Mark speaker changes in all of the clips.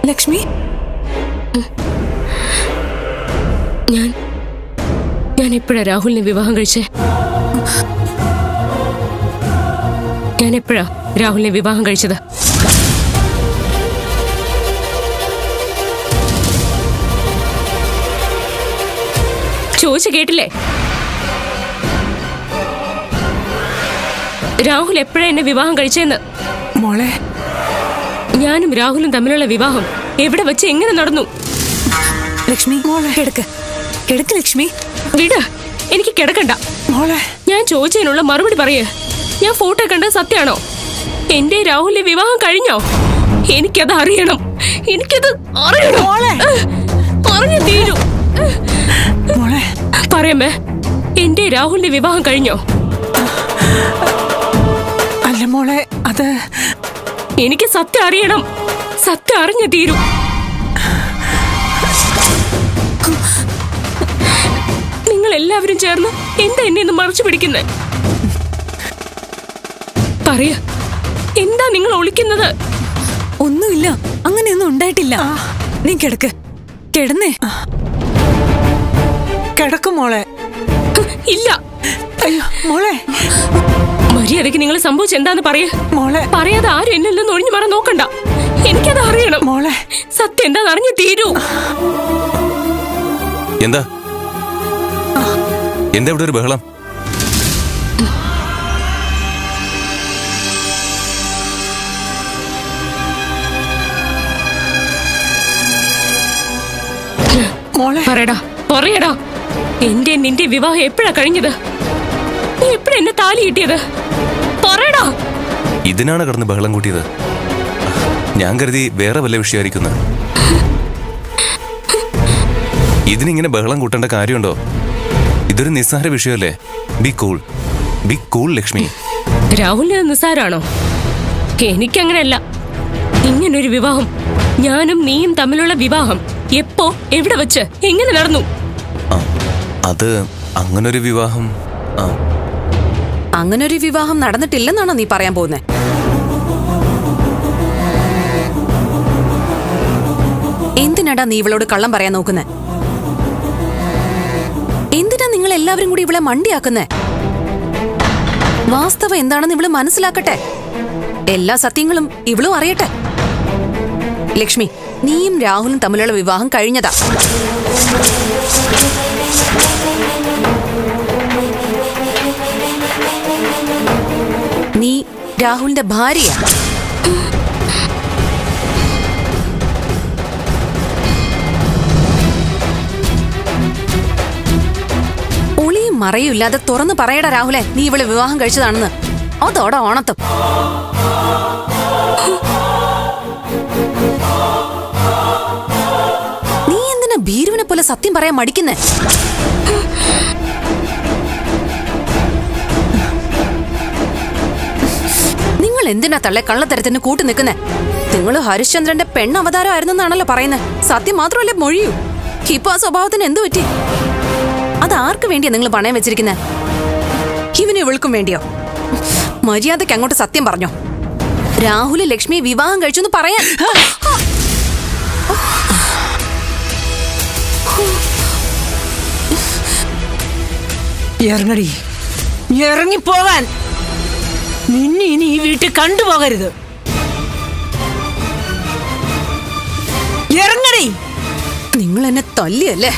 Speaker 1: ലക്ഷ്മി
Speaker 2: ഞാൻ ഞാൻ എപ്പോഴാ രാഹുലിനെ വിവാഹം കഴിച്ചേ ഞാൻ എപ്പോഴാ രാഹുലിനെ വിവാഹം കഴിച്ചത് ചോദിച്ചു കേട്ടില്ലേ രാഹുൽ എപ്പോഴാ എന്നെ വിവാഹം കഴിച്ചെന്ന്
Speaker 1: മോളെ
Speaker 2: ഞാനും രാഹുലും തമ്മിലുള്ള വിവാഹം എവിടെ വെച്ച് എങ്ങനെ നടന്നു
Speaker 1: ലക്ഷ്മി മോളെ കിടക്ക് കിടക്ക് ലക്ഷ്മി
Speaker 2: വിട് എനിക്ക് കിടക്കണ്ട
Speaker 1: മോളെ
Speaker 2: ഞാൻ ചോദിച്ചതിനുള്ള മറുപടി പറയേ ഞാൻ ഫോട്ടോ കണ്ടത് സത്യാണോ എന്റെ രാഹുലിന്റെ വിവാഹം കഴിഞ്ഞോ എനിക്കത് അറിയണം എനിക്കത് അറിയണം
Speaker 1: മോളെ.
Speaker 2: പറഞ്ഞു തീരൂ
Speaker 1: മോളെ
Speaker 2: പറയമ്മേ എന്റെ രാഹുലിന്റെ വിവാഹം കഴിഞ്ഞോ
Speaker 1: അല്ല മോളെ അത്
Speaker 2: എനിക്ക് സത്യം അറിയണം സത്യം അറിഞ്ഞു തീരൂ നിങ്ങൾ എല്ലാവരും ചേർന്ന് എന്താ എന്നെ ഇന്ന് മറച്ചു പിടിക്കുന്നേ പറയ എന്താ നിങ്ങൾ ഒളിക്കുന്നത്
Speaker 1: ഒന്നുമില്ല അങ്ങനെയൊന്നും ഉണ്ടായിട്ടില്ല നീ കിടക്ക് കിടന്നേ കിടക്കും മോളെ
Speaker 2: ഇല്ല
Speaker 1: അയ്യോ മോളെ
Speaker 2: മര്യാദയ്ക്ക് നിങ്ങൾ സംഭവിച്ച എന്താന്ന് പറയ
Speaker 1: മോളെ
Speaker 2: പറയാതെ ആരും എന്നിൽ നിന്ന് ഒഴിഞ്ഞു മാറാൻ നോക്കണ്ട എനിക്കത് അറിയണം
Speaker 1: മോളെ
Speaker 2: സത്യം എന്താന്ന് അറിഞ്ഞു തീരൂ
Speaker 3: എന്താ എന്താ ഇവിടെ ഒരു ബഹളം
Speaker 1: മോളെ
Speaker 2: പറയടാ പറയടാ എന്റെ നിന്റെ വിവാഹം എപ്പോഴാ കഴിഞ്ഞത് നീ എപ്പോഴാ എന്നെ താലി കിട്ടിയത് പറയടാ
Speaker 3: ഇതിനാണ് കിടന്ന് ബഹളം കൂട്ടിയത് ഞാൻ കരുതി വേറെ വല്ല വിഷയമായിരിക്കുന്ന ഇതിനിങ്ങനെ ബഹളം കൂട്ടേണ്ട കാര്യമുണ്ടോ ഇതൊരു നിസ്സാര വിഷയമല്ലേ be cool be cool Lakshmi
Speaker 2: രാഹുലിന് നിസ്സാരാണോ എനിക്കങ്ങനെയല്ല ഇങ്ങനൊരു വിവാഹം ഞാനും നീയും തമ്മിലുള്ള വിവാഹം എപ്പോ എവിടെ വെച്ച് എങ്ങനെ നടന്നു
Speaker 3: ആ അത് അങ്ങനൊരു വിവാഹം ആ
Speaker 4: അങ്ങനെ ഒരു വിവാഹം നടന്നിട്ടില്ലെന്നാണോ നീ പറയാൻ പോകുന്നത് എന്തിനാടാ നീ ഇവളോട് കള്ളം പറയാൻ നോക്കുന്നേ എന്തിനാ നിങ്ങൾ എല്ലാവരും കൂടി ഇവളെ മണ്ടിയാക്കുന്നേ വാസ്തവം എന്താണെന്ന് ഇവള് മനസ്സിലാക്കട്ടെ എല്ലാ സത്യങ്ങളും ഇവളും അറിയട്ടെ ലക്ഷ്മി നീയും രാഹുലും തമ്മിലുള്ള വിവാഹം കഴിഞ്ഞതാ നീ രാഹുലിന്റെ ഭാര്യയാ ഒളിയും മറയും ഇല്ലാതെ തുറന്നു പറയടാ രാഹുലെ നീ ഇവളെ വിവാഹം കഴിച്ചതാണെന്ന് അതോടെ ഓണത്തും നീ എന്തിനാ ഭീരുവിനെ പോലെ സത്യം പറയാൻ മടിക്കുന്നേ നിങ്ങൾ എന്തിനാ തള്ളെ കള്ളത്തരത്തിന് കൂട്ടു നിൽക്കുന്നേ നിങ്ങൾ ഹരിശ്ചന്ദ്രന്റെ പെണ്ണവതാരമായിരുന്നെന്നാണല്ലോ പറയുന്നത് സത്യം മാത്രമല്ലേ മൊഴിയൂ ഇപ്പൊ ആ സ്വഭാവത്തിന് എന്തു പറ്റി അത് ആർക്ക് വേണ്ടിയാ നിങ്ങൾ പണയം വെച്ചിരിക്കുന്നത് ഇവന് ഇവൾക്കും വേണ്ടിയോ മര്യാദയ്ക്ക് അങ്ങോട്ട് സത്യം പറഞ്ഞോ രാഹുല് ലക്ഷ്മി വിവാഹം കഴിച്ചു എന്ന് പറയാൻ
Speaker 5: ഇറങ്ങടി ഇറങ്ങിപ്പോകാൻ നിന്നെ ഇനി ഈ വീട്ടിൽ കണ്ടുപോകരുത് ഇറങ്ങടി
Speaker 4: നിങ്ങൾ എന്നെ തല്ലിയല്ലേ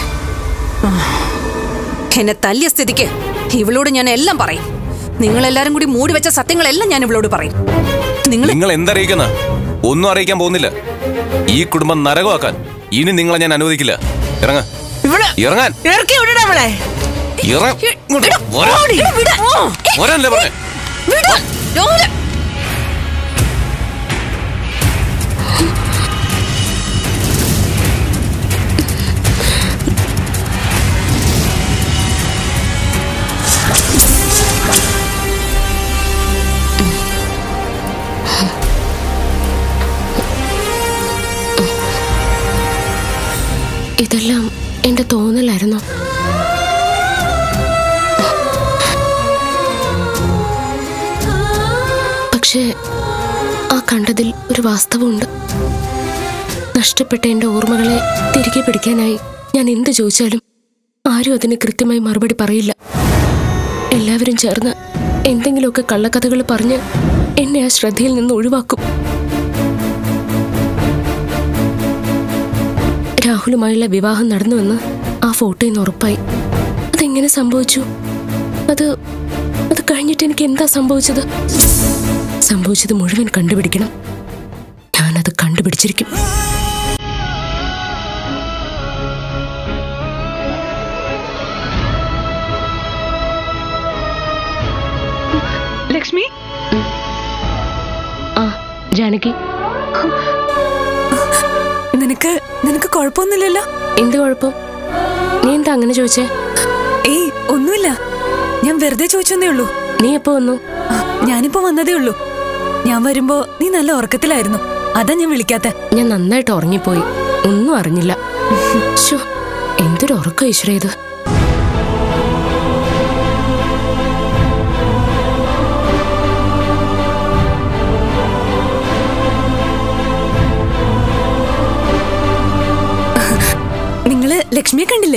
Speaker 4: എന്നെ തല്ലിയ സ്ഥിതിക്ക് ഇവളോട് ഞാൻ എല്ലാം പറയും നിങ്ങൾ എല്ലാരും കൂടി മൂടി വെച്ച സത്യങ്ങളെല്ലാം ഞാൻ ഇവളോട് പറയും നിങ്ങൾ
Speaker 3: നിങ്ങൾ എന്തറിയിക്കുന്ന ഒന്നും അറിയിക്കാൻ പോകുന്നില്ല ഈ കുടുംബം നരകമാക്കാൻ ഇനി നിങ്ങളെ ഞാൻ അനുവദിക്കില്ല ഇറങ്ങ
Speaker 5: ഇവിടെ
Speaker 3: ഇറങ്ങാൻ
Speaker 5: ഇറക്കി വിടടാ അവളെ
Speaker 3: ഇറ- ഇങ്ങോട്ട് വരാൻ.
Speaker 5: ഓടി.
Speaker 3: വരാനല്ലേ പറഞ്ഞേ
Speaker 4: വിട്. രാഹുല്.
Speaker 2: ഇതെല്ലാം എന്റെ തോന്നലായിരുന്നു പക്ഷേ ആ കണ്ടതിൽ ഒരു വാസ്തവമുണ്ട് നഷ്ടപ്പെട്ട എന്റെ ഓർമ്മകളെ തിരികെ പിടിക്കാനായി ഞാൻ എന്ത് ചോദിച്ചാലും ആരും അതിന് കൃത്യമായി മറുപടി പറയില്ല എല്ലാവരും ചേർന്ന് എന്തെങ്കിലുമൊക്കെ കള്ളക്കഥകൾ പറഞ്ഞ് എന്നെ ആ ശ്രദ്ധയിൽ നിന്ന് ഒഴിവാക്കും രാഹുലുമായുള്ള വിവാഹം നടന്നുവെന്ന് ആ ഫോട്ടോയിൽ നിന്ന് ഉറപ്പായി അതെങ്ങനെ സംഭവിച്ചു അത് അത് കഴിഞ്ഞിട്ട് എനിക്ക് എന്താ സംഭവിച്ചത് സംഭവിച്ചത് മുഴുവൻ കണ്ടുപിടിക്കണം ഞാനത് കണ്ടുപിടിച്ചിരിക്കും
Speaker 1: ലക്ഷ്മി
Speaker 2: ആ ജാനകി
Speaker 1: നിനക്ക് നിനക്ക് കുഴപ്പമൊന്നുമില്ലല്ലോ
Speaker 2: എന്ത് കുഴപ്പം നീ എന്താ അങ്ങനെ ചോദിച്ചേ
Speaker 1: ഏയ് ഒന്നുമില്ല ഞാൻ വെറുതെ ചോദിച്ചെന്നേ ഉള്ളൂ
Speaker 2: നീ എപ്പോ വന്നു
Speaker 1: ആ, ഞാനിപ്പോ വന്നതേ ഉള്ളൂ ഞാൻ വരുമ്പോ നീ നല്ല ഉറക്കത്തിലായിരുന്നു അതാ ഞാൻ വിളിക്കാത്ത
Speaker 2: ഞാൻ നന്നായിട്ട് ഉറങ്ങിപ്പോയി ഒന്നും അറിഞ്ഞില്ല ശോ, എന്തൊരു ഉറക്കം ഈശ്വര ഇത്
Speaker 1: നിങ്ങള് ലക്ഷ്മിയെ കണ്ടില്ലേ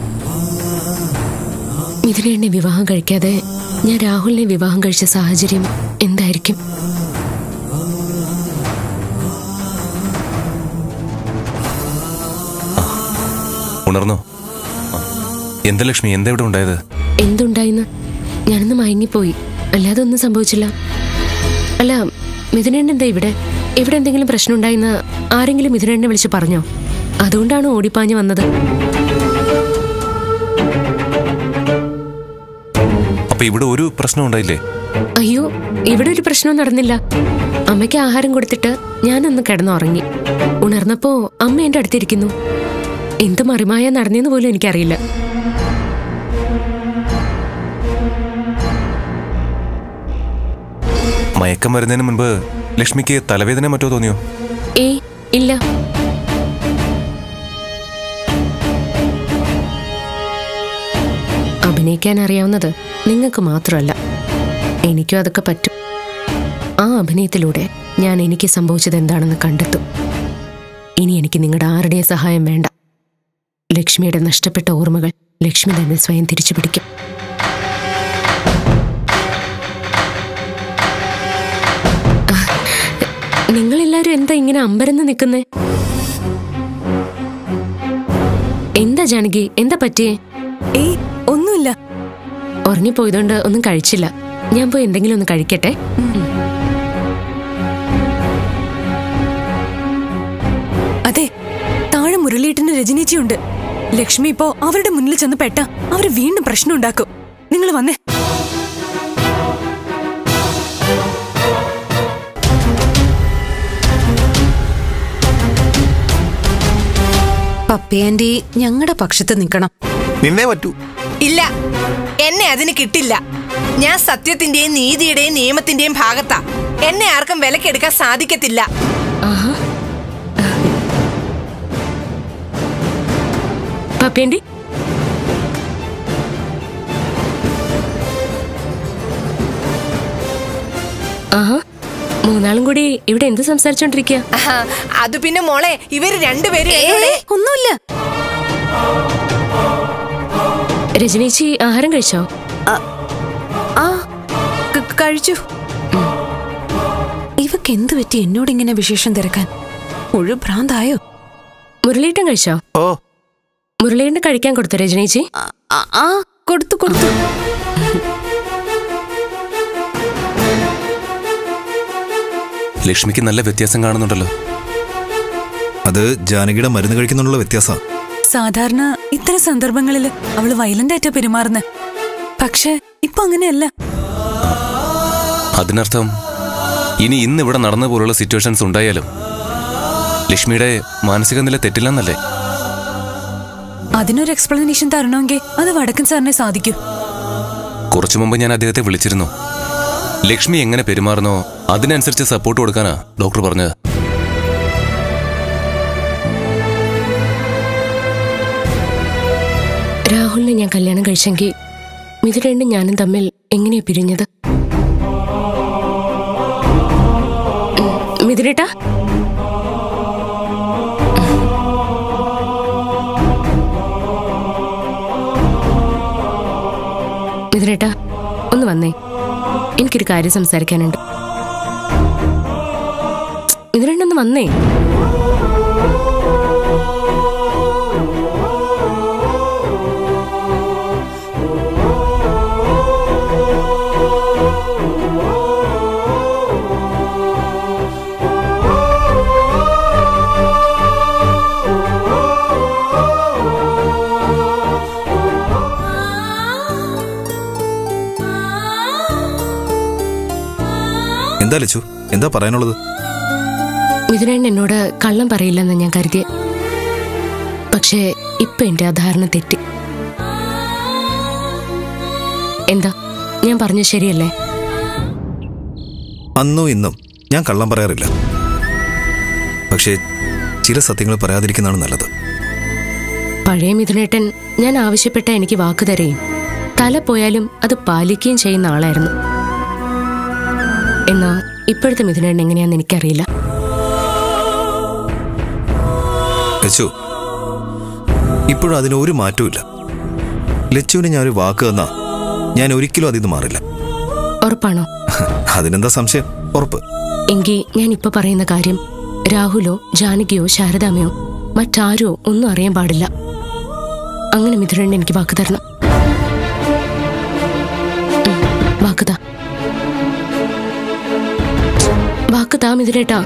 Speaker 2: ഇതിനെ എന്നെ വിവാഹം കഴിക്കാതെ ഞാൻ രാഹുലിനെ വിവാഹം കഴിച്ച സാഹചര്യം എന്തായിരിക്കും
Speaker 3: ഉണർന്നോ ആ. എന്താ ലക്ഷ്മി എന്താ ഇവിടെ ഉണ്ടായത്
Speaker 2: എന്തുണ്ടായിന്ന് ഞാനൊന്ന് മയങ്ങിപ്പോയി അല്ലാതെ ഒന്നും സംഭവിച്ചില്ല അല്ല മിഥുനേണ്ണ എന്താ ഇവിടെ ഇവിടെ എന്തെങ്കിലും പ്രശ്നം ഉണ്ടായിന്ന് ആരെങ്കിലും മിഥുനേണ്ണെ വിളിച്ച് പറഞ്ഞോ അതുകൊണ്ടാണ് ഓടിപ്പാഞ്ഞ് വന്നത്
Speaker 3: അപ്പൊ ഇവിടെ ഒരു പ്രശ്നം ഉണ്ടായില്ലേ
Speaker 2: അയ്യോ ഇവിടെ ഒരു പ്രശ്നവും നടന്നില്ല അമ്മയ്ക്ക് ആഹാരം കൊടുത്തിട്ട് ഞാനൊന്ന് കിടന്നുറങ്ങി ഉണർന്നപ്പോ അമ്മ എന്റെ അടുത്തിരിക്കുന്നു എന്ത് മറിമായ നടന്നെന്ന് പോലും എനിക്കറിയില്ല
Speaker 3: മയക്കം വരുന്നതിന് മുൻപ് ലക്ഷ്മിക്ക് തലവേദന മറ്റോ തോന്നിയോ
Speaker 2: ഏയ് ഇല്ല അഭിനയിക്കാൻ അറിയാവുന്നത് നിങ്ങൾക്ക് മാത്രമല്ല എനിക്കും അതൊക്കെ പറ്റും ആ അഭിനയത്തിലൂടെ ഞാൻ എനിക്ക് സംഭവിച്ചത് എന്താണെന്ന് കണ്ടെത്തും ഇനി എനിക്ക് നിങ്ങളുടെ ആരുടെയും സഹായം വേണ്ട ലക്ഷ്മിയുടെ നഷ്ടപ്പെട്ട ഓർമ്മകൾ ലക്ഷ്മി തന്നെ സ്വയം തിരിച്ചു പിടിക്കും നിങ്ങളെല്ലാരും എന്താ ഇങ്ങനെ അമ്പരന്ന് നിൽക്കുന്നേ എന്താ ജാനകി എന്താ പറ്റിയേ
Speaker 1: ഏയ് ഒന്നുമില്ല
Speaker 2: ഉറങ്ങിപ്പോയതുകൊണ്ട് ഒന്നും കഴിച്ചില്ല ഞാൻ പോയി എന്തെങ്കിലും ഒന്ന് കഴിക്കട്ടെ
Speaker 1: അതെ താഴെ മുരളിയേട്ടന് രജനീച്ചിയുണ്ട് ലക്ഷ്മി ഇപ്പോ അവരുടെ മുന്നിൽ ചെന്ന് പെട്ട അവര് വീണ്ടും പ്രശ്നം ഉണ്ടാക്കും നിങ്ങൾ വന്നേ
Speaker 4: പപ്പി ആന്റി ഞങ്ങളുടെ പക്ഷത്ത് നിൽക്കണം
Speaker 6: നിന്നേ പറ്റൂ
Speaker 5: ഇല്ല എന്നെ അതിന് കിട്ടില്ല ഞാൻ സത്യത്തിന്റെയും നീതിയുടെയും നിയമത്തിന്റെയും ഭാഗത്താ എന്നെ ആർക്കും വിലക്കെടുക്കാൻ സാധിക്കത്തില്ല
Speaker 2: ആഹാ പപ്പേണ്ടി ആഹാ മൂന്നാളും കൂടി ഇവിടെ എന്ത് സംസാരിച്ചോണ്ടിരിക്കുക
Speaker 5: ആഹാ, അത് പിന്നെ മോളെ ഇവര് രണ്ടുപേരും എന്നോട്
Speaker 4: ഒന്നുമില്ല
Speaker 2: രജനീച്ചി ആഹാരം കഴിച്ചോ
Speaker 4: ആ ക- കഴിച്ചു ഇവക്ക് എന്ത് പറ്റി എന്നോട് ഇങ്ങനെ വിശേഷം തിരക്കാൻ മുഴു ഭ്രാന്തായോ
Speaker 2: മുരളീട്ടൻ കഴിച്ചോ
Speaker 6: ഓ
Speaker 2: മുരളീട്ടൻ കഴിക്കാൻ കൊടുത്തോ രജനീച്ചി
Speaker 4: ആ, ആ, ആ കൊടുത്തു കൊടുത്തു
Speaker 3: ലക്ഷ്മിക്ക് നല്ല വ്യത്യാസം കാണുന്നുണ്ടല്ലോ
Speaker 6: അത് ജാനകിയുടെ മരുന്ന് കഴിക്കുന്നുള്ള വ്യത്യാസമാണ്
Speaker 1: സാധാരണ ഇത്തരം സന്ദർഭങ്ങളിൽ അവള് വയലന്റ് ആയിട്ടാ പെരുമാറുന്നത് പക്ഷെ ഇപ്പൊ അങ്ങനെയല്ല
Speaker 3: അതിനർത്ഥം ഇനി ഇന്ന് ഇവിടെ നടന്ന പോലുള്ള സിറ്റുവേഷൻസ് ഉണ്ടായാലും ലക്ഷ്മിയുടെ മാനസിക നില തെറ്റില്ലെന്നല്ലേ
Speaker 1: അതിനൊരു എക്സ്പ്ലനേഷൻ തരണമെങ്കിൽ അത് വടക്കൻ സാറിനെ സാധിക്കൂ
Speaker 3: കുറച്ചു മുമ്പ് ഞാൻ അദ്ദേഹത്തെ വിളിച്ചിരുന്നു ലക്ഷ്മി എങ്ങനെ പെരുമാറുന്നോ അതിനനുസരിച്ച് സപ്പോർട്ട് കൊടുക്കാനാ ഡോക്ടർ പറഞ്ഞത്
Speaker 2: രാഹുലിനെ ഞാൻ കല്യാണം കഴിച്ചെങ്കിൽ മിഥുരണ്ടും ഞാനും തമ്മിൽ എങ്ങനെയാ പിരിഞ്ഞത് മിഥുരേട്ടാ മിഥുനേട്ടാ ഒന്ന് വന്നേ എനിക്കൊരു കാര്യം സംസാരിക്കാനുണ്ട് മിഥുനേട്ടൊന്ന് വന്നേ
Speaker 6: എന്താ ലച്ചു എന്താ പറയാനുള്ളത്
Speaker 2: മിഥുനേട്ടൻ എന്നോട് കള്ളം പറയില്ലെന്ന് ഞാൻ കരുതിയ പക്ഷേ ഇപ്പൊ എന്റെ ആ ധാരണ തെറ്റി എന്താ ഞാൻ പറഞ്ഞ ശരിയല്ലേ
Speaker 6: അന്നും ഇന്നും ഞാൻ കള്ളം പറയാറില്ല പക്ഷേ ചില സത്യങ്ങൾ പറയാതിരിക്കുന്നതാണ് നല്ലത്
Speaker 2: പഴയ മിഥുനേട്ടൻ ഞാൻ ആവശ്യപ്പെട്ട എനിക്ക് വാക്ക് തരുകയും തല പോയാലും അത് പാലിക്കുകയും ചെയ്യുന്ന ആളായിരുന്നു എന്നാ ഇപ്പോഴത്തെ മിഥുനേട്ടൻ എങ്ങനെയാന്ന് എനിക്കറിയില്ല
Speaker 6: ലച്ചു ഇപ്പോഴും അതിന് ഒരു മാറ്റവും ലച്ചുവിന് ഞാൻ ഒരു വാക്ക് തന്നാ ഞാൻ ഒരിക്കലും അതിൽ നിന്ന് മാറില്ല
Speaker 2: ഉറപ്പാണോ
Speaker 6: അതിനെന്താ സംശയം ഉറപ്പ്
Speaker 2: എങ്കിൽ ഞാൻ ഇപ്പൊ പറയുന്ന കാര്യം രാഹുലോ ജാനകിയോ ശാരദാമയോ മറ്റാരോ ഒന്നും അറിയാൻ പാടില്ല അങ്ങനെ മിഥുനൻ എനിക്ക് വാക്ക് തരണം ഉം, വാക്ക് താ വാക്ക് താ മിഥുനേട്ടാ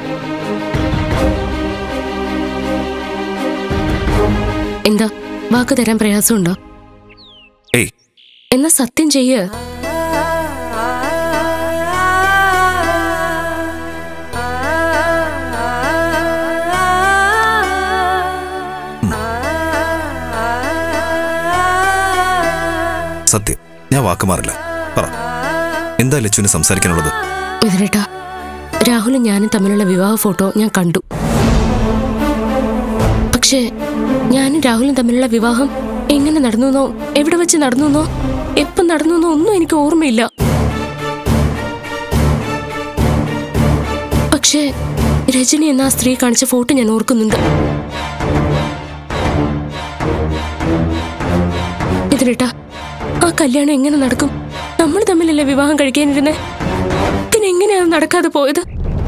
Speaker 2: എന്താ വാക്ക് തരാൻ പ്രയാസമുണ്ടോ
Speaker 6: ഏയ്
Speaker 2: എന്നാ സത്യം ചെയ്യ്
Speaker 6: സത്യം ഞാൻ വാക്ക് മാറില്ല പറ എന്താ ലച്ചുവിന് സംസാരിക്കാനുള്ളത്
Speaker 2: മിഥുനേട്ടാ രാഹുലും ഞാനും തമ്മിലുള്ള വിവാഹ ഫോട്ടോ ഞാൻ കണ്ടു പക്ഷേ ഞാനും രാഹുലും തമ്മിലുള്ള വിവാഹം എങ്ങനെ നടന്നുവെന്നോ എവിടെ വെച്ച് നടന്നുവെന്നോ എപ്പം നടന്നുവെന്നോ ഒന്നും എനിക്ക് ഓർമ്മയില്ല പക്ഷേ രജനി എന്ന ആ സ്ത്രീ കാണിച്ച ഫോട്ടോ ഞാൻ ഓർക്കുന്നുണ്ട് ഇതിലിട്ടാ ആ കല്യാണം എങ്ങനെ നടക്കും നമ്മൾ തമ്മിലല്ലേ വിവാഹം കഴിക്കാനിരുന്നേ പിന്നെ എങ്ങനെയാണ് നടക്കാതെ പോയത്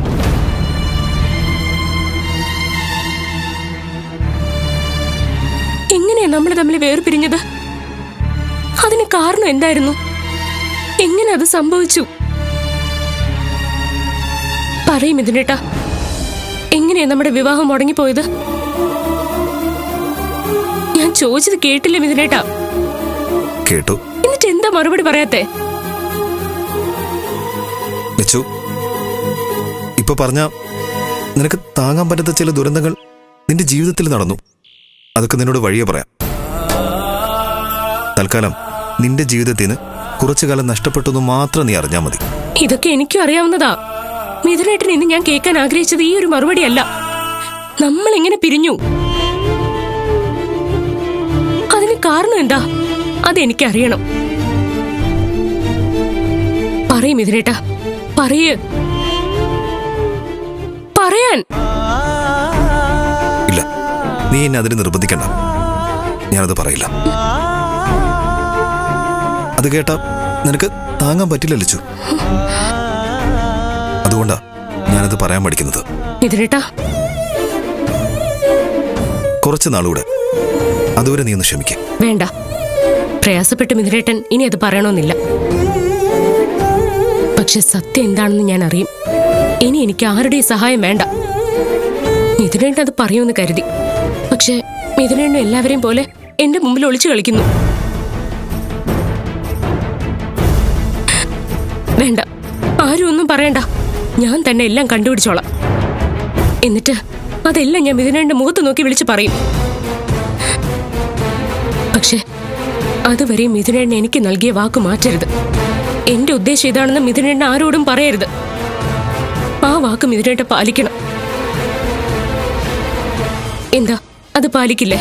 Speaker 2: എങ്ങനെയാ നമ്മൾ തമ്മിൽ വേർപിരിഞ്ഞത് അതിന് കാരണം എന്തായിരുന്നു എങ്ങനെ അത് സംഭവിച്ചു പറയും ഇതിനേട്ടാ എങ്ങനെയാ നമ്മുടെ വിവാഹം മുടങ്ങിപ്പോയത് ഞാൻ ചോദിച്ചത് കേട്ടില്ലേ മിഥുനേട്ടാ
Speaker 6: കേട്ടു
Speaker 2: എന്നിട്ട് എന്താ മറുപടി പറയാത്തെ
Speaker 6: ലച്ചു ഇപ്പൊ പറഞ്ഞ നിനക്ക് താങ്ങാൻ പറ്റാത്ത ചില ദുരന്തങ്ങൾ നിന്റെ ജീവിതത്തിൽ നടന്നു അതൊക്കെ നിന്നോട് വഴിയെ പറയാം തൽക്കാലം നിന്റെ ജീവിതത്തിൽ നിന്ന് കുറച്ചു കാലം നഷ്ടപ്പെട്ടെന്ന് മാത്രം നീ അറിഞ്ഞാൽ മതി
Speaker 2: ഇതൊക്കെ എനിക്കും അറിയാവുന്നതാ മിഥുനേട്ടൻ ഇന്ന് ഞാൻ കേൾക്കാൻ ആഗ്രഹിച്ചത് ഈ ഒരു മറുപടിയല്ല നമ്മൾ എങ്ങനെ പിരിഞ്ഞു അതിന് കാരണം എന്താ അതെനിക്കറിയണം പറയും മിഥുനേട്ടാ പറയ് പറയാൻ
Speaker 6: ഇല്ല നീ എന്നെ അതിന് നിർബന്ധിക്കണ്ട ഞാനത് പറയില്ല അത് കേട്ടാ നിനക്ക് താങ്ങാൻ പറ്റില്ല ലച്ചു അതുകൊണ്ടാ ഞാനത് പറയാൻ പഠിക്കുന്നത്
Speaker 2: മിഥുനേട്ടാ
Speaker 6: കുറച്ച് നാളുകൂടെ അതുവരെ നീ ഒന്ന് ക്ഷമിക്കുക
Speaker 2: വേണ്ട പ്രയാസപ്പെട്ട് മിഥുനേട്ടൻ ഇനി അത് പറയണമെന്നില്ല പക്ഷെ സത്യം എന്താണെന്ന് ഞാൻ അറിയും ഇനി എനിക്ക് ആരുടെയും സഹായം വേണ്ട മിഥുനേട്ടൻ അത് പറയുമെന്ന് കരുതി പക്ഷെ മിഥുനേട്ടൻ എല്ലാവരെയും പോലെ എന്റെ മുമ്പിൽ ഒളിച്ചു കളിക്കുന്നു വേണ്ട ആരും ഒന്നും പറയണ്ട ഞാൻ തന്നെ എല്ലാം കണ്ടുപിടിച്ചോളാം എന്നിട്ട് അതെല്ലാം ഞാൻ മിഥുനേട്ടന്റെ മുഖത്ത് നോക്കി വിളിച്ചു പറയും പക്ഷേ അതുവരെ മിഥുനേട്ടൻ എനിക്ക് നൽകിയ വാക്ക് മാറ്റരുത് എന്റെ ഉദ്ദേശം ഇതാണെന്ന് മിഥുനേട്ടൻ ആരോടും പറയരുത് ആ വാക്ക് മിഥുനേട്ടൻ പാലിക്കണം എന്താ അത് പാലിക്കില്ലേ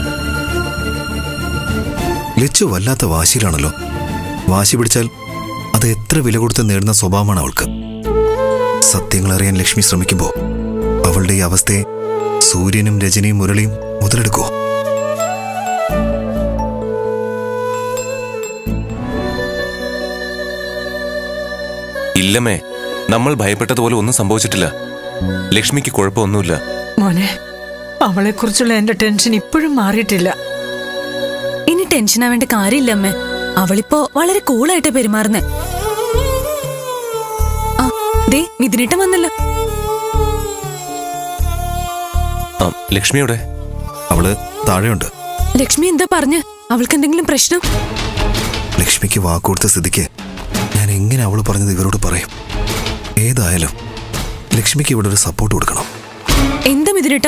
Speaker 6: ലച്ചു വല്ലാത്ത വാശിയിലാണല്ലോ വാശി പിടിച്ചാൽ അത് എത്ര വില കൊടുത്ത് നേടുന്ന സ്വഭാവമാണ് അവൾക്ക് സത്യങ്ങൾ അറിയാൻ ലക്ഷ്മി ശ്രമിക്കുമ്പോൾ അവളുടെ ഈ അവസ്ഥയെ സൂര്യനും രജനിയും മുരളിയും മുതലെടുക്കുമോ
Speaker 3: ഇല്ലമ്മേ നമ്മൾ ഭയപ്പെട്ടതുപോലെ ഒന്നും സംഭവിച്ചിട്ടില്ല ലക്ഷ്മിക്ക് കുഴപ്പമൊന്നുമില്ല
Speaker 7: മോനെ അവളെക്കുറിച്ചുള്ള എന്റെ ടെൻഷൻ ഇപ്പോഴും മാറിയിട്ടില്ല
Speaker 1: ഇനി ടെൻഷൻ ആവേണ്ട കാര്യമില്ല അമ്മേ അവളിപ്പോ വളരെ കൂളായിട്ട് പെരുമാറുന്നേ ആ ദേ മിഥുനേട്ടൻ വന്നല്ലോ
Speaker 3: ആ, ലക്ഷ്മിയുടെ
Speaker 6: അവള് താഴെയുണ്ട്
Speaker 1: ലക്ഷ്മി എന്താ പറഞ്ഞ അവൾക്ക് എന്തെങ്കിലും പ്രശ്നം
Speaker 6: ലക്ഷ്മിക്ക് വാക്കുകൊടുത്ത സ്ഥിതിക്ക് ഞാൻ എങ്ങനെ അവൾ പറഞ്ഞത് ഇവരോട് പറയും ഏതായാലും ലക്ഷ്മിക്ക് ഇവിടെ ഒരു സപ്പോർട്ട് കൊടുക്കണം
Speaker 1: എന്താ മിഥുനേട്ടാ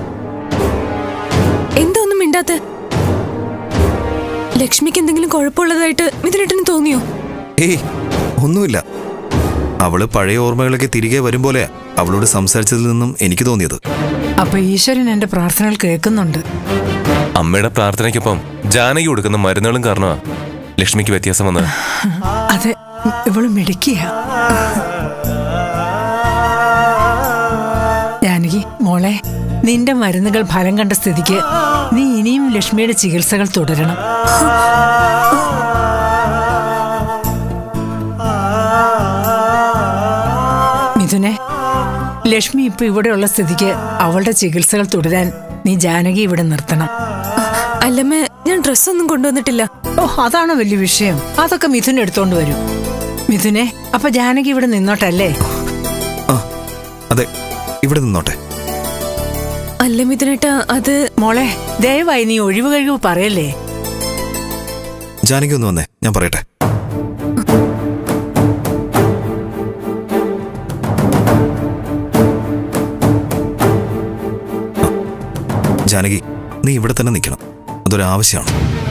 Speaker 1: എന്താ ഒന്നും മിണ്ടാത്ത ലക്ഷ്മിക്ക് എന്തെങ്കിലും കുഴപ്പമുള്ളതായിട്ട് മിഥുനേട്ടന് തോന്നിയോ
Speaker 6: ഏയ് ഒന്നുമില്ല അവള് പഴയ ഓർമ്മകളൊക്കെ തിരികെ വരും പോലെ അവളോട് സംസാരിച്ചതിൽ നിന്നും എനിക്ക് തോന്നിയത്
Speaker 7: അപ്പൊ ഈശ്വരൻ എന്റെ പ്രാർത്ഥനകൾ കേൾക്കുന്നുണ്ട്
Speaker 3: അമ്മയുടെ പ്രാർത്ഥനയ്ക്കൊപ്പം ജാനകി കൊടുക്കുന്ന മരുന്നുകളും കാരണമാ ലക്ഷ്മിക്ക് വ്യത്യാസം വന്നത്
Speaker 7: അതെ ഇവള് മിടുക്കിയ ജാനകി മോളെ നിന്റെ മരുന്നുകൾ ഫലം കണ്ട സ്ഥിതിക്ക് നീ ഇനിയും ലക്ഷ്മിയുടെ ചികിത്സകൾ തുടരണം മിഥുനെ ലക്ഷ്മി ഇപ്പൊ ഇവിടെയുള്ള സ്ഥിതിക്ക് അവളുടെ ചികിത്സകൾ തുടരാൻ നീ ജാനകി ഇവിടെ നിർത്തണം
Speaker 1: അല്ലമ്മേ ഞാൻ ഡ്രസ്സൊന്നും കൊണ്ടുവന്നിട്ടില്ല
Speaker 7: ഓ അതാണോ വലിയ വിഷയം അതൊക്കെ മിഥുൻ എടുത്തോണ്ട് വരും മിഥുനെ അപ്പൊ ജാനകി ഇവിടെ നിന്നോട്ടല്ലേ
Speaker 6: ആ അതെ ഇവിടെ നിന്നോട്ടെ
Speaker 1: അല്ല മിഥുനേട്ടാ അത്
Speaker 7: മോളെ ദയവായി നീ ഒഴിവ് കഴിവ് പറയല്ലേ
Speaker 6: ജാനകി ഒന്ന് വന്നേ ഞാൻ പറയട്ടെ ആ, ജാനകി നീ ഇവിടെ തന്നെ നിൽക്കണം അതൊരു ആവശ്യമാണ്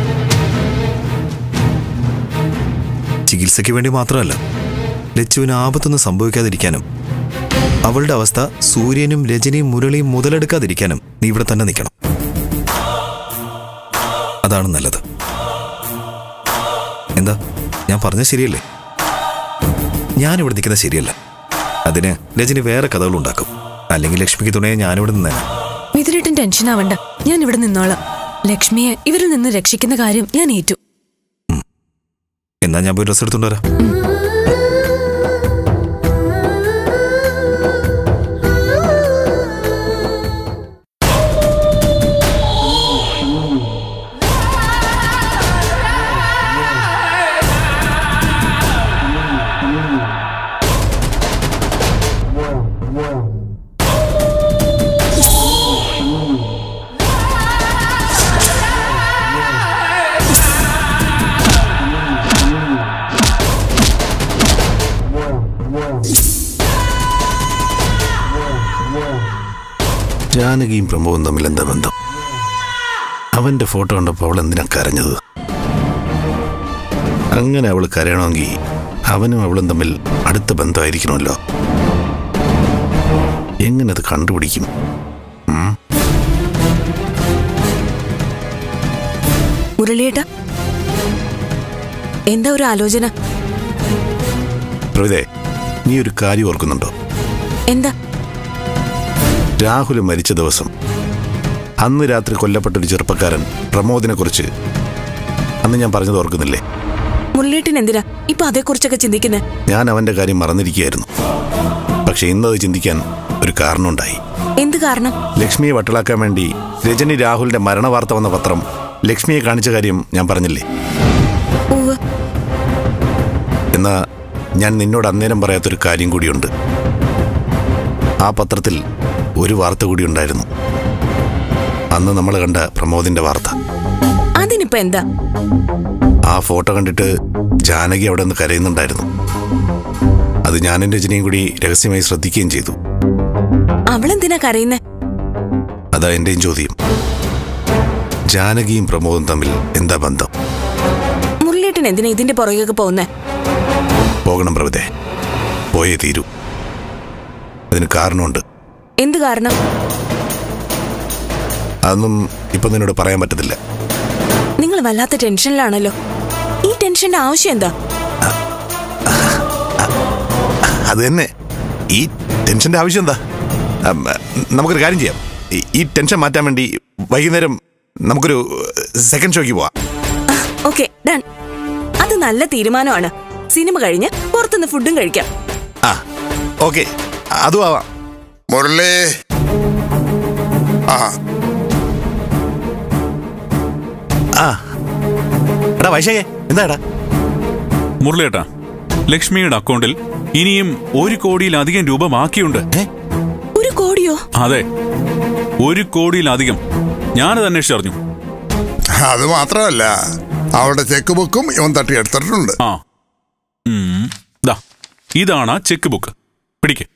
Speaker 6: ചികിത്സയ്ക്ക് വേണ്ടി മാത്രമല്ല ലച്ചുവിന് ആപത്തൊന്നും സംഭവിക്കാതിരിക്കാനും അവളുടെ അവസ്ഥ സൂര്യനും രജനിയും മുരളിയും മുതലെടുക്കാതിരിക്കാനും നീ ഇവിടെ തന്നെ നിൽക്കണം അതാണ് നല്ലത് എന്താ ഞാൻ പറഞ്ഞത് ശരിയല്ലേ ഞാനിവിടെ നിൽക്കുന്നത് ശരിയല്ല അതിന് രജനി വേറെ കഥകൾ ഉണ്ടാക്കും അല്ലെങ്കിൽ ലക്ഷ്മിക്ക് തുണയെ ഞാനിവിടെ നിന്നേനെ
Speaker 1: മിഥുനേട്ടൻ ടെൻഷൻ ആവണ്ട ഞാൻ ഇവിടെ നിന്നോളാം ലക്ഷ്മിയെ ഇവരിൽ നിന്ന് രക്ഷിക്കുന്ന കാര്യം ഞാൻ ഏറ്റു
Speaker 6: എന്നാ ഞാൻ പോയി ഡ്രസ്സ് എടുത്തോണ്ട് വരാം
Speaker 8: ജാനകിയും പ്രമോദും തമ്മിൽ എന്താ ബന്ധം അവന്റെ ഫോട്ടോ കണ്ടപ്പോൾ അവൾ എന്തിനാ കരഞ്ഞത് അങ്ങനെ അവൾ കരയണമെങ്കിൽ അവനും അവളും തമ്മിൽ അടുത്ത ബന്ധമായിരിക്കണമല്ലോ എങ്ങനെ അത് കണ്ടുപിടിക്കും ഉം?
Speaker 4: മുരളിയേട്ട എന്താ ഒരു ആലോചന
Speaker 8: പ്രവിതേ നീ ഒരു കാര്യം ഓർക്കുന്നുണ്ടോ
Speaker 4: എന്താ
Speaker 8: രാഹുൽ മരിച്ച ദിവസം അന്ന് രാത്രി കൊല്ലപ്പെട്ട ഒരു ചെറുപ്പക്കാരൻ പ്രമോദിനെ കുറിച്ച് അന്ന് ഞാൻ പറഞ്ഞത് ഓർക്കുന്നില്ലേ
Speaker 4: മുരളിയേട്ടൻ എന്തിനാ ഇപ്പൊ അതേക്കുറിച്ചൊക്കെ ചിന്തിക്കുന്നേ
Speaker 8: ഞാൻ അവന്റെ കാര്യം മറന്നിരിക്കുകയായിരുന്നു പക്ഷെ ഇന്നത് ചിന്തിക്കാൻ ഒരു കാരണമുണ്ടായി
Speaker 4: എന്ത് കാരണം
Speaker 8: ലക്ഷ്മിയെ വട്ടളാക്കാൻ വേണ്ടി രജനി രാഹുലിന്റെ മരണവാർത്ത വന്ന പത്രം ലക്ഷ്മിയെ കാണിച്ച കാര്യം ഞാൻ പറഞ്ഞില്ലേ
Speaker 4: ഉവ്വ്
Speaker 8: എന്നാ ഞാൻ നിന്നോട് അന്നേരം പറയാത്തൊരു കാര്യം കൂടിയുണ്ട് ആ പത്രത്തിൽ ഒരു വാർത്ത കൂടി ഉണ്ടായിരുന്നു അന്ന് നമ്മൾ കണ്ട പ്രമോദിന്റെ വാർത്ത
Speaker 4: അതിനിപ്പോ എന്താ
Speaker 8: ആ ഫോട്ടോ കണ്ടിട്ട് ജാനകി അവിടെ നിന്ന് കരയുന്നുണ്ടായിരുന്നു അത് ഞാനും രജനിയും കൂടി രഹസ്യമായി ശ്രദ്ധിക്കുകയും ചെയ്തു
Speaker 4: അവളെന്തിനാ കരയുന്നേ
Speaker 8: അതാ എന്റെയും ചോദ്യം ജാനകിയും പ്രമോദും തമ്മിൽ എന്താ ബന്ധം
Speaker 4: മുരളിയേട്ടൻ എന്തിനാ ഇതിന്റെ പുറകെയൊക്കെ പോകുന്നേ
Speaker 8: പോകണം പ്രഭുതേ പോയേ തീരൂ അതിന് കാരണമുണ്ട്
Speaker 4: എന്ത് കാരണം
Speaker 8: അതൊന്നും ഇപ്പൊ നിന്നോട് പറയാൻ പറ്റത്തില്ല
Speaker 4: നിങ്ങൾ വല്ലാത്ത ടെൻഷനിലാണല്ലോ ഈ ടെൻഷന്റെ ആവശ്യം എന്താ
Speaker 8: അത് തന്നെ ഈ ടെൻഷന്റെ ആവശ്യം എന്താ അം, നമുക്കൊരു കാര്യം ചെയ്യാം ഈ- ഈ ടെൻഷൻ മാറ്റാൻ വേണ്ടി വൈകുന്നേരം നമുക്കൊരു സെക്കൻഡ് ഷോയ്ക്ക് പോവാം
Speaker 9: ഓക്കെ ഡൺ അത് നല്ല തീരുമാനമാണ് സിനിമ കഴിഞ്ഞ് പുറത്തുനിന്ന് ഫുഡും കഴിക്കാം
Speaker 8: ആ ഓക്കെ അതും ആവാം
Speaker 10: മുരളി ആ
Speaker 8: ആ എടാ വൈശാഖേ എന്താടാ
Speaker 11: മുരളിയേട്ടാ ലക്ഷ്മിയുടെ അക്കൗണ്ടിൽ ഇനിയും ഒരു കോടിയിലധികം രൂപ ബാക്കിയുണ്ട്
Speaker 9: ഒരു കോടിയോ
Speaker 11: അതെ ഒരു കോടിയിലധികം ഞാനത് അന്വേഷിച്ചറിഞ്ഞു
Speaker 10: അത് മാത്രമല്ല അവളുടെ ചെക്ക് ബുക്കും ഇവൻ തട്ടിയെടുത്തിട്ടുണ്ട്
Speaker 11: ആ ഉം. ദാ ഇതാണ് ആ ചെക്ക് ബുക്ക് പിടിക്ക്